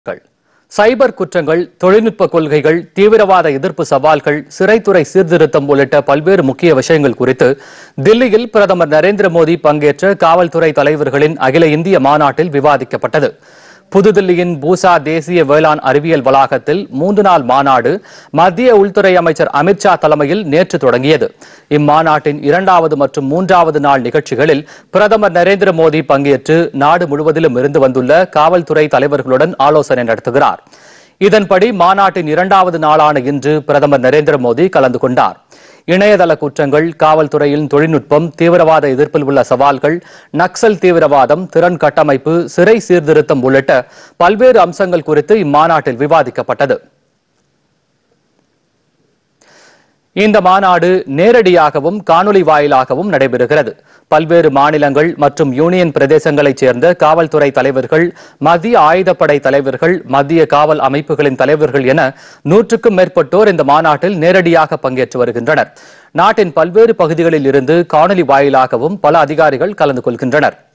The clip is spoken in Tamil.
கள். சைபர் குற்றங்கள் தொழில்நுட்ப கொள்கைகள் தீவிரவாத எதிர்ப்பு சவால்கள் சிறைத்துறை சீர்திருத்தம் உள்ளிட்ட பல்வேறு முக்கிய விஷயங்கள் குறித்து தில்லியில் பிரதமர் நரேந்திர மோடி பங்கேற்ற காவல்துறை தலைவர்களின் அகில இந்திய மாநாட்டில் விவாதிக்கப்பட்டது புதுதில்லியின் பூசா தேசிய வேளாண் அறிவியல் வளாகத்தில் மூன்று நாள் மாநாடு மத்திய உள்துறை அமைச்சர் அமித்ஷா தலைமையில் நேற்று தொடங்கியது இம்மாநாட்டின் இரண்டாவது மற்றும் மூன்றாவது நாள் நிகழ்ச்சிகளில் பிரதமர் நரேந்திர மோடி பங்கேற்று நாடு முழுவதிலும் இருந்து வந்துள்ள காவல்துறை தலைவர்களுடன் ஆலோசனை நடத்துகிறார் இதன்படி மாநாட்டின் இரண்டாவது நாளான இன்று பிரதமர் நரேந்திர மோடி கலந்து கொண்டார் இணையதள குற்றங்கள் காவல்துறையின் தொழில்நுட்பம் தீவிரவாத எதிர்ப்பில் உள்ள சவால்கள் நக்சல் தீவிரவாதம் திறன் கட்டமைப்பு சிறை சீர்திருத்தம் உள்ளிட்ட பல்வேறு அம்சங்கள் குறித்து இம்மாநாட்டில் விவாதிக்கப்பட்டது இந்த மாநாடு நேரடியாகவும் காணொலி வாயிலாகவும் நடைபெறுகிறது பல்வேறு மாநிலங்கள் மற்றும் யூனியன் பிரதேசங்களைச் சேர்ந்த காவல்துறை தலைவர்கள் மத்திய ஆயுதப்படை தலைவர்கள் மத்திய காவல் அமைப்புகளின் தலைவர்கள் என நூற்றுக்கும் மேற்பட்டோர் இந்த மாநாட்டில் நேரடியாக பங்கேற்று வருகின்றனர் நாட்டின் பல்வேறு பகுதிகளில் இருந்து காணொலி வாயிலாகவும் பல அதிகாரிகள் கலந்து கொள்கின்றனர்